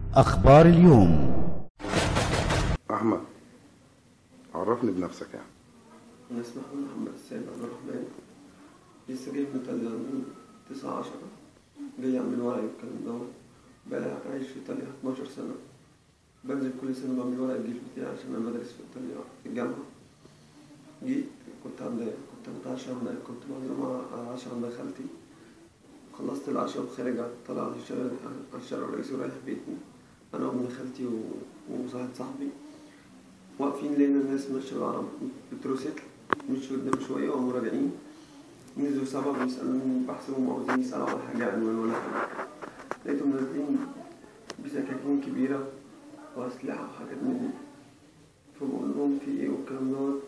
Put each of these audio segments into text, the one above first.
أخبار اليوم احمد عرفني بنفسك يعني أنا اسمي محمد محمد السيد عبد الرحمن لسه جاي من إيطاليا من تسعة عشرة جاي أعمل ورقي والكلام ده بقالي عايش في إيطاليا 12 سنة بنزل كل سنة بعمل ورق الجيش بتاعي عشان أنا بدرس في إيطاليا في الجامعة جيت كنت عند كنت بتعشى عند كنت بعمل مع عشاء عند خالتي خلصت العشاء وخارج طالع على الشارع على الشارع الرئيسي ورايح بيتي أنا وابن خالتي و- وواحد صاحبي واقفين لقينا الناس ماشية بالعرب بتروسيكل مشوا قدام شوية وقاموا راجعين نزلوا سبعة بيسألوني بحسبهم عاوزين يسألوا على حاجة عنوان ولا حاجة لقيتهم نازلين بسكاكين كبيرة وأسلحة وحاجات من دي فبقول لهم في إيه والكلام دوت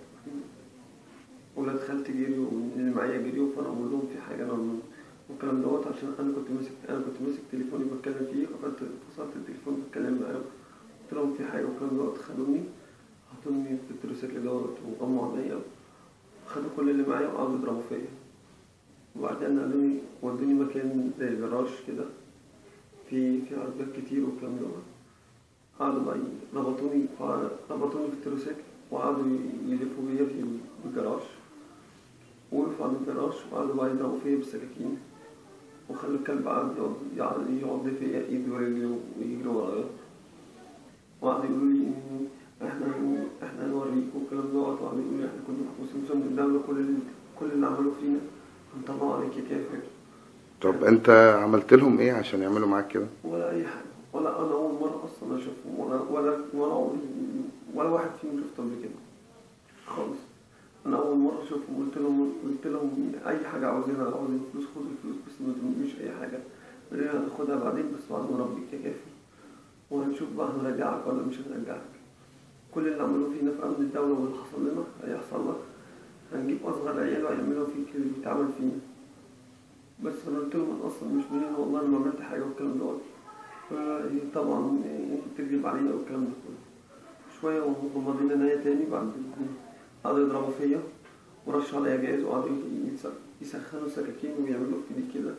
ولاد خالتي جريوا واللي معايا جريوا فأنا بقول لهم في حاجة أنا والكلام دوت عشان أنا كنت ماسك أنا كنت ماسك تليفوني بتكلم فيه فقلت فصلت التليفون بتكلم معاهم قلت لهم في حاجة والكلام دوت خدوني حطوني في التروسيكل دوت وغموا عليا خدوا كل اللي معايا وقعدوا يضربوا فيا وبعدين قالوا لي ودوني مكان زي جراج كده في في عربيات كتير والكلام دوت قعدوا بقى ي- ربطوني ربطوني في التروسيكل وقعدوا ي- يلفوا بيا في الجراج وقفوا عند الجراج وقعدوا بقى يضربوا فيا بالسكاكين وخلوا الكلب قعد يقعد يقعد يقعد فيا ايدي ورجلي ويجري ورايا وقعدوا يقولوا لي إن احنا احنا هنوريك والكلام دوت وقعدوا يقولوا لي احنا كنا محبوسين في الدولة كل اللي كل اللي عملوه فينا هنطلعوا عليك يا كافر طب انت عملت لهم ايه عشان يعملوا معاك كده ولا اي حاجه ولا انا اول مره اصلا اشوفهم ولا ولا ولا عمري ولا واحد فيهم شفته قبل كده خالص انا اول مره اشوفهم قلت لهم قلت لهم اي حاجه عاوزينها لو عاوزين فلوس خدوا الفلوس بس ما تدونيش اي حاجه قالوا لي هناخدها بعدين بس بعد ما نربيك يا كافر وهنشوف بقى هنرجعك ولا مش هنرجعك كل اللي عملوه فينا في امن الدوله واللي حصل لنا هيحصل لك هنجيب اصغر عيال ويعملوا فيك اللي بيتعمل فينا بس انا قلت لهم انا اصلا مش منين والله انا ما عملت حاجه والكلام دوت ف- طبعا تكذب علينا والكلام ده كله شويه ومغمضين عينيا تاني بعد قعدوا يضربوا فيا ورشوا عليا جاز وقعدوا يس- يسخنوا سكاكين ويعملوا في ايدي كده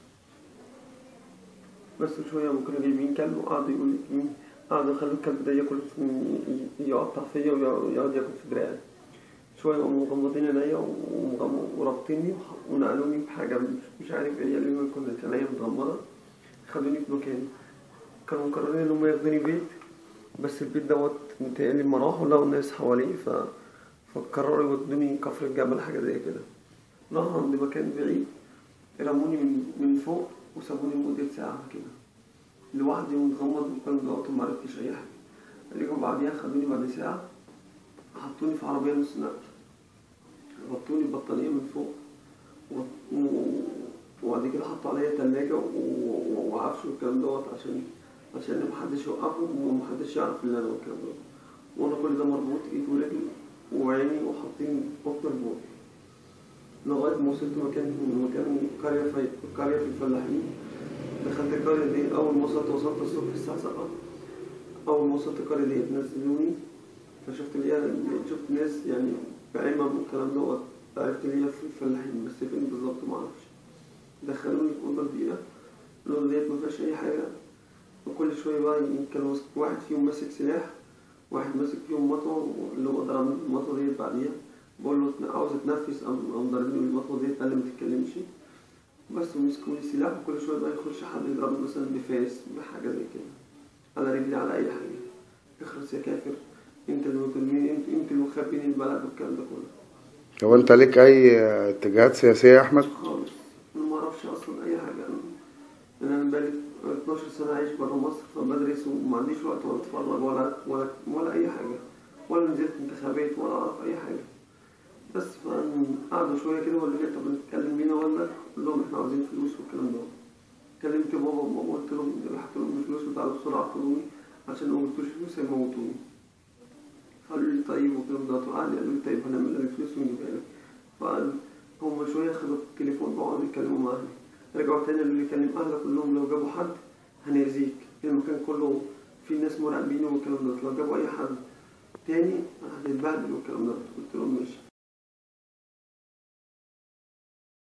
بس شويه وكانوا جايبين كلب وقعدوا يقولوا لي قعدوا يخلوا الكلب ده ياكل في- يقطع فيا ويقعد ياكل في دراعي شوية قاموا مغمضين عينيا ومغم- ورابطيني وح- ونقلوني بحاجة مش, مش عارف ايه لأن كنت عينيا متغمضة خدوني في مكان كانوا مقررين إن هم ياخدوني بيت بس البيت دوت متهيألي لما راحوا لقوا الناس حواليه ف... فقرروا يودوني كفر الجبل حاجة زي كده راحوا عند مكان بعيد رموني من, من فوق وسابوني لمدة ساعة كده لوحدي ومتغمض والكلام دوت ومعرفتش أي حاجة رجعوا بعديها خدوني بعد ساعة حطوني في عربية نص نقل غطوني ببطانية من فوق و- و- وبعد كده حطوا عليا تلاجة و- و- وعفش والكلام دوت عشان عشان محدش يوقفهم ومحدش يعرف اللي أنا والكلام دوت وأنا كل ده مربوط إيد ورجل وعيني وحاطين قطن البوق لغاية ما وصلت مكان مكان قرية في قرية في الفلاحين دخلت القرية دي أول ما وصلت وصلت الصبح الساعة سبعة أول ما وصلت القرية دي نزلوني فشفت اللي هي شفت ناس يعني بعمم والكلام دوت عرفت اللي هي في الفلاحين بس فين بالظبط معرفش دخلوني في أوضة كبيرة الأوضة ديت مفيهاش أي حاجة وكل شوية بقى كان ماسك- واحد فيهم ماسك سلاح واحد ماسك فيهم مطوة اللي هو ضربني بالمطوة ديت بعديها بقول له "أنا عاوز اتنفس قام قام ضربني بالمطوة ديت قال لي ما تتكلمش بس ومسكوا لي سلاح وكل شوية بقى يخش حد يضربني مثلا بفاس بحاجة زي كده على رجلي على أي حاجة اخرس يا كافر انت اللي مظلمين انت انت اللي مخبيني البلد والكلام ده كله هو انت ليك اي اتجاهات سياسية يا احمد خالص انا ما اعرفش اصلا اي حاجه انا انا بقالي 12 سنه عايش بره مصر فبدرس وما عنديش وقت ولا اتفرج ولا ولا ولا اي حاجه ولا نزلت انتخابات ولا اعرف اي حاجه بس فقعدوا شويه كده وقالوا لي طب نتكلم مين ولا قلت لهم احنا عاوزين فلوس والكلام ده كلمت بابا وماما قلت لهم بعت لهم الفلوس وتعالوا بسرعه خدوني عشان لو ما جبتوش فلوس هيموتوني قالوا لي طيب والكلام ده وقعد قالوا لي طيب هنعمل لك الفلوس ونجيبها لك فقال هم شويه خدوا التليفون وقعدوا يتكلموا مع اهلي رجعوا تاني قالوا لي كلم اهلك كلهم لو جابوا حد هنأذيك المكان كله فيه ناس مراقبين والكلام ده لو جابوا اي حد تاني هتتبهدل والكلام ده قلت لهم ماشي